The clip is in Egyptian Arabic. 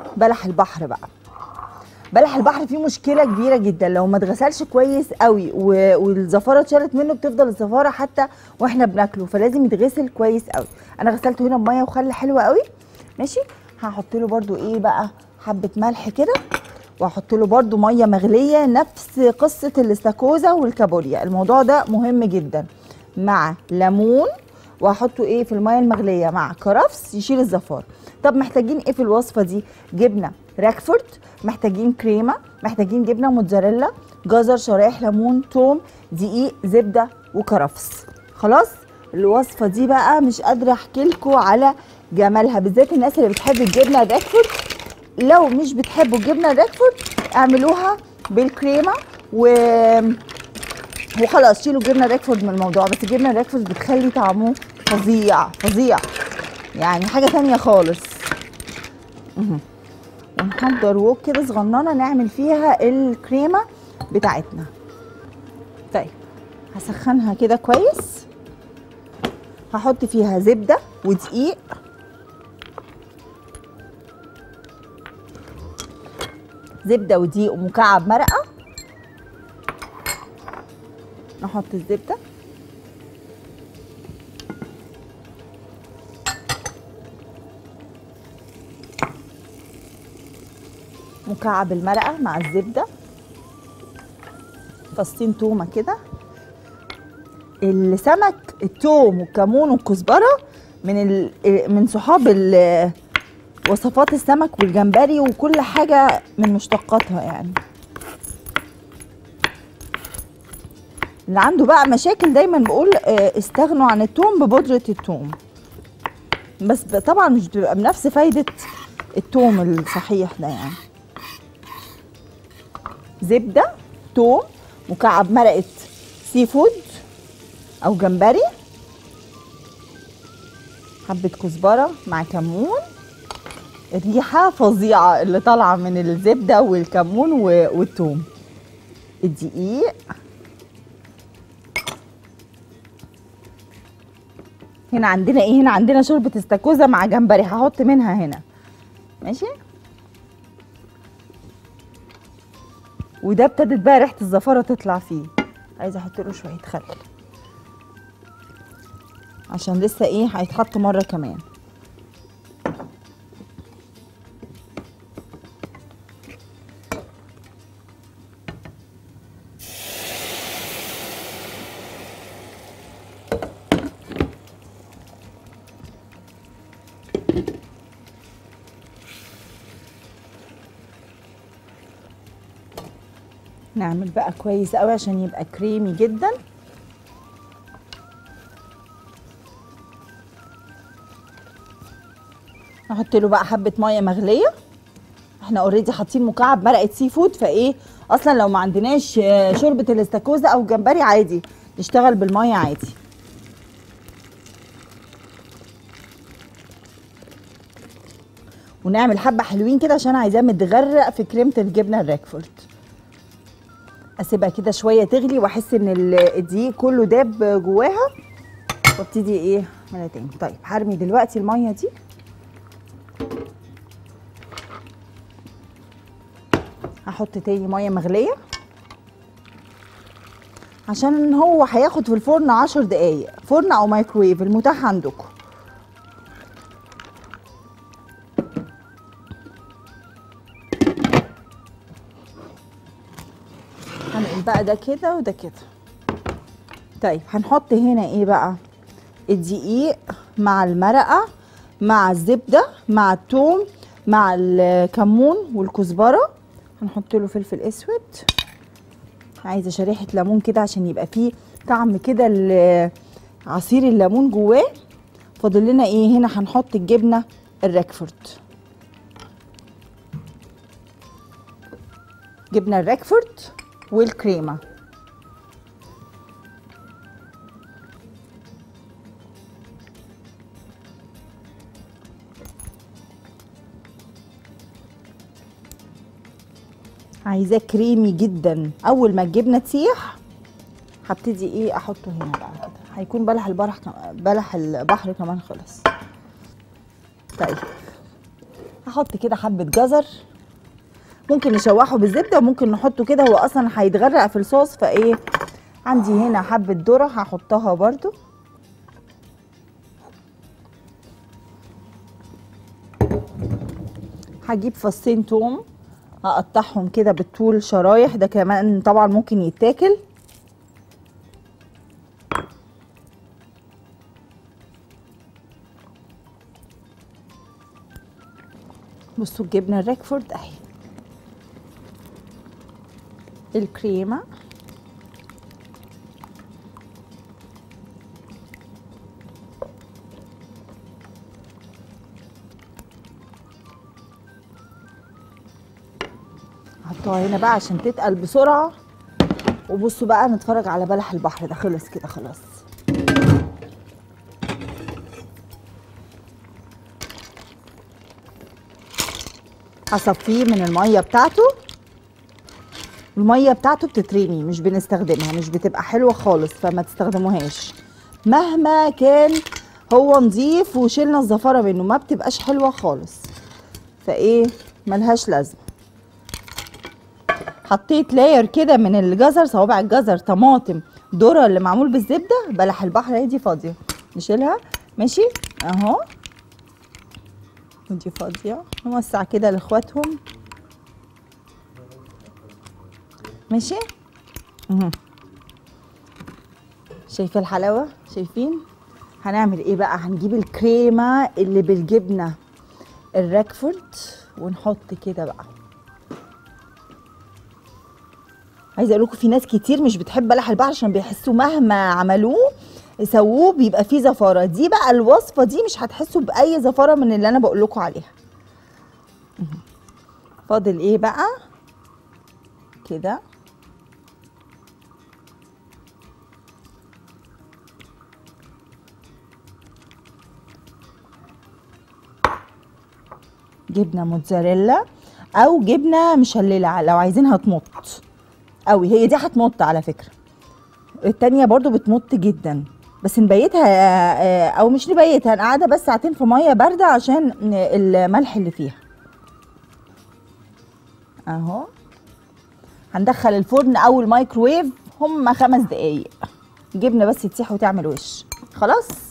بلح البحر بقى بلح البحر فيه مشكله كبيره جدا لو ما اتغسلش كويس قوي و- والزفاره اتشالت منه بتفضل الزفاره حتى واحنا بناكله فلازم يتغسل كويس قوي انا غسلته هنا بميه وخل حلوه قوي ماشي هحط له برده ايه بقى حبه ملح كده واحط له برده ميه مغليه نفس قصه الاستاكوزا والكابوريا الموضوع ده مهم جدا مع ليمون وهحطه ايه في الميه المغليه مع كرفس يشيل الزفار طب محتاجين ايه في الوصفه دي جبنه راكفورد محتاجين كريمه محتاجين جبنه موتزاريلا جزر شرايح ليمون توم دقيق زبده وكرفس خلاص الوصفه دي بقى مش قادره احكي لكم على جمالها بالذات الناس اللي بتحب الجبنه الراكفورد لو مش بتحبوا الجبنه الراكفورد اعملوها بالكريمه و وخلاص شيلوا الجبنه الراكفورد من الموضوع بس الجبنه الراكفورد بتخلي طعمه فظيع فظيع يعني حاجه تانية خالص مهم. ونحضر ووك كده صغننه نعمل فيها الكريمه بتاعتنا طيب هسخنها كده كويس هحط فيها زبده ودقيق زبده ودقيق ومكعب مرقه نحط الزبده مكعب المرقه مع الزبده فصين تومه كده السمك التوم والكمون والكزبره من ال... من صحاب ال... وصفات السمك والجمبري وكل حاجه من مشتقاتها يعني اللي عنده بقى مشاكل دايما بقول آه، استغنوا عن التوم ببودرة التوم بس ب- طبعا مش بتبقى بنفس فايدة التوم الصحيح ده يعني زبدة توم مكعب مرقة سي فود أو جمبري حبة كزبرة مع كمون الريحة فظيعة اللي طالعة من الزبدة والكمون و- والثوم الدقيق هنا عندنا ايه هنا عندنا شوربة استاكوزا مع جمبري هحط منها هنا ماشي وده ابتدت بقى ريحة الزفارة تطلع فيه عايزة احط له شوية خل عشان لسه ايه هيتحط مرة كمان نعمل بقى كويس قوي عشان يبقى كريمي جدا نحط له بقى حبه ميه مغليه احنا اوريدي حاطين مكعب مرقه سي فود فايه اصلا لو ما عندناش آه، شوربه الاستاكوزا او الجمبري عادي نشتغل بالميه عادي ونعمل حبه حلوين كده عشان عايزاه متغرق في كريمه الجبنه الراكفورد اسيبها كده شويه تغلي واحس ان ال- الدقيق كله داب جواها وابتدي ايه اعملها تاني طيب هرمي دلوقتي الميه دي هحط تاني ميه مغليه عشان هو هياخد في الفرن عشر دقايق فرن او مايكرويف المتاح عندكم هنقل بقى ده كده وده كده طيب هنحط هنا ايه بقى الدقيق مع المرقه مع الزبده مع الثوم مع الكمون والكزبره هنحط له فلفل اسود عايزه شريحه ليمون كده عشان يبقى فيه طعم كده ال- عصير الليمون جواه فاضل لنا ايه هنا هنحط الجبنه الراكفورد جبنه الراكفورد والكريمه عايزاه كريمي جدا اول ما الجبنه تسيح هبتدي ايه احطه هنا بقى كده هيكون بلح البحر بلح البحر كمان خلص طيب هحط كده حبه جزر ممكن نشوحه بالزبده وممكن نحطه كده هو اصلا هيتغرق في الصوص فايه عندي هنا حبه ذره هحطها برده هجيب فصين توم هقطعهم كده بالطول شرايح ده كمان طبعا ممكن يتاكل بصوا الجبنه الريكفورد اهي الكريمه هحطها هنا بقى عشان تتقل بسرعه وبصوا بقى نتفرج على بلح البحر ده خلص كده خلاص هصفيه من الميه بتاعته الميه بتاعته بتترمي مش بنستخدمها مش بتبقى حلوه خالص فما تستخدموهاش مهما كان هو نظيف وشيلنا الزفاره منه ما بتبقاش حلوه خالص فايه ملهاش لازمه حطيت لاير كده من الجزر صوابع الجزر طماطم ذره اللي معمول بالزبده بلح البحر اهي دي فاضيه نشيلها ماشي اهو ودي فاضيه نوسع كده لاخواتهم ماشي اهو شايفه الحلاوه شايفين هنعمل ايه بقى هنجيب الكريمه اللي بالجبنه الراكفورد ونحط كده بقى عايزه اقول لكم في ناس كتير مش بتحب بلح البحر عشان بيحسوا مهما عملوه سووه بيبقى فيه زفاره دي بقى الوصفه دي مش هتحسوا باي زفاره من اللي انا بقول لكم عليها فاضل ايه بقى كده جبنه موتزاريلا او جبنه مشلله لو عايزينها تمط قوي هي دي هتمط على فكره التانية برضو بتمط جدا بس نبيتها آه، او مش نبيتها نقعدها بس ساعتين في ميه بارده عشان الملح اللي فيها اهو هندخل الفرن او الميكروويف هم خمس دقايق جبنه بس تسيح وتعمل وش خلاص